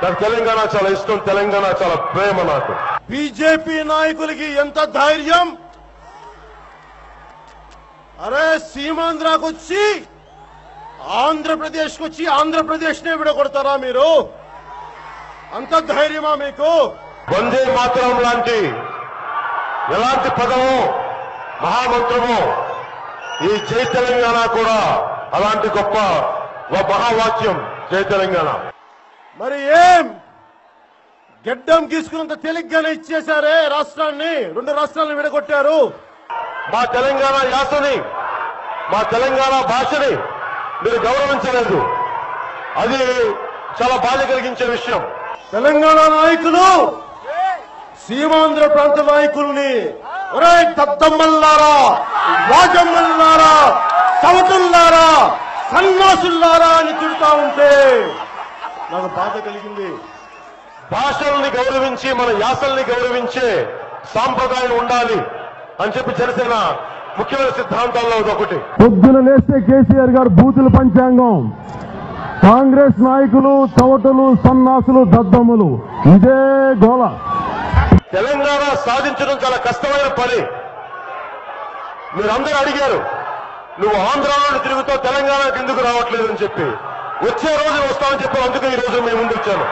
నాకు తెలంగాణ చాలా ఇష్టం తెలంగాణ చాలా ప్రేమ నాకు బీజేపీ నాయకులకి ఎంత ధైర్యం అరే సీమాంధ్రాకు వచ్చి ఆంధ్రప్రదేశ్కి వచ్చి ఆంధ్రప్రదేశ్ నే విడగొడతారా మీరు అంత ధైర్యమా మీకు వందే మాతరం లాంటి ఎలాంటి పదము మహామంత్రము ఈ జై తెలంగాణ కూడా అలాంటి గొప్ప ఓ మహావాక్యం జై తెలంగాణ మరి ఏం గెడ్డం గీసుకున్నంత తేలిగ్గానే ఇచ్చేశారే రాష్ట్రాన్ని రెండు రాష్ట్రాలను విడగొట్టారు మా తెలంగాణ యాసని మా తెలంగాణ భాషని మీరు గౌరవించలేదు అది చాలా బాధ కలిగించే విషయం తెలంగాణ నాయకులు సీమాంధ్ర ప్రాంత నాయకుల్ని ఒరే దద్దమ్మల్లారా వాజమ్మల్లారా సవతుల్లారా సన్నాసుల్లారా అని తిడుతా ఉంటే నాకు బాధ కలిగింది భాషల్ని గౌరవించి మన యాసల్ని గౌరవించే సాంప్రదాయం ఉండాలి అని చెప్పి జనసేన ముఖ్యమైన సిద్ధాంతాల్లో ఒకటి పొద్దున లేస్తే కేసీఆర్ గారు బూతుల పంచాంగం కాంగ్రెస్ నాయకులు చవటలు సన్నాసులు దద్దమ్ములు ఇదే గోల తెలంగాణ సాధించడం చాలా కష్టమైన పని మీరందరూ అడిగారు నువ్వు ఆంధ్రాలో తిరుగుతావు తెలంగాణకు ఎందుకు రావట్లేదు అని చెప్పి వచ్చే రోజు వస్తామని చెప్పి అందుకే ఈ రోజు మేము ముందు వచ్చాను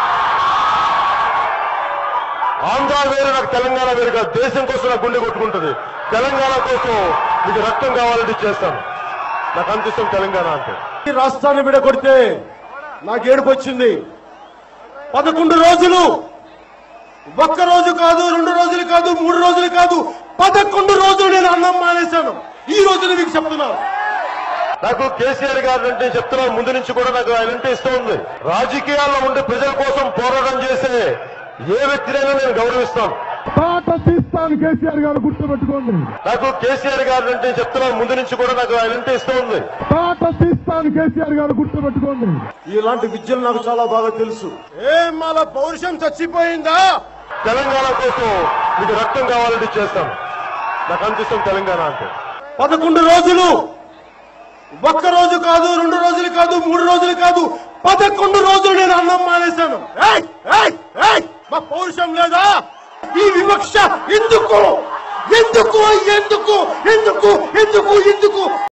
ఆంధ్ర వేరు నాకు తెలంగాణ వేరు కాదు దేశం కోసం నాకు గుండె కొట్టుకుంటుంది తెలంగాణ కోసం మీకు రక్తం కావాలంటే చేస్తాను నాకు అంత ఇష్టం తెలంగాణ అంటే ఈ రాష్ట్రాన్ని విడగొడితే నాకు ఏడుపు వచ్చింది పదకొండు రోజులు ఒక్క రోజు కాదు రెండు రోజులు కాదు మూడు రోజులు కాదు పదకొండు రోజులు నేను అన్నం మానేశాను ఈ రోజున మీకు చెప్తున్నాను నాకు కేసీఆర్ గారు అంటే చెప్తున్నాను ముందు నుంచి కూడా నాకు ఆయన అంటే ఇష్టం ఉంది రాజకీయాల్లో ఉండే ప్రజల కోసం పోరాటం చేసే ఏ వ్యక్తినైనా నేను గౌరవిస్తాను తాట తీస్తాను కేసీఆర్ గారు గుర్తుపెట్టుకోండి నాకు కేసీఆర్ గారు అంటే చెప్తున్నాను ముందు నుంచి కూడా నాకు ఆయన అంటే ఇష్టం ఉంది తాట తీస్తాను కేసీఆర్ గారు గుర్తుపెట్టుకోండి ఇలాంటి విద్యలు నాకు చాలా బాగా తెలుసు ఏం మాల పౌరుషం చచ్చిపోయిందా తెలంగాణ కోసం మీకు రక్తం కావాలంటే చేస్తాను నాకు అంత ఇష్టం తెలంగాణ అంటే పదకొండు రోజులు ఒక్క రోజు కాదు రెండు రోజులు కాదు మూడు రోజులు కాదు పదకొండు రోజులు నేను అన్నం మానేశాను ఏయ్! ఏయ్! ఏయ్! మా పౌరుషం లేదా ఈ వివక్ష ఎందుకు ఎందుకు ఎందుకు ఎందుకు ఎందుకు ఎందుకు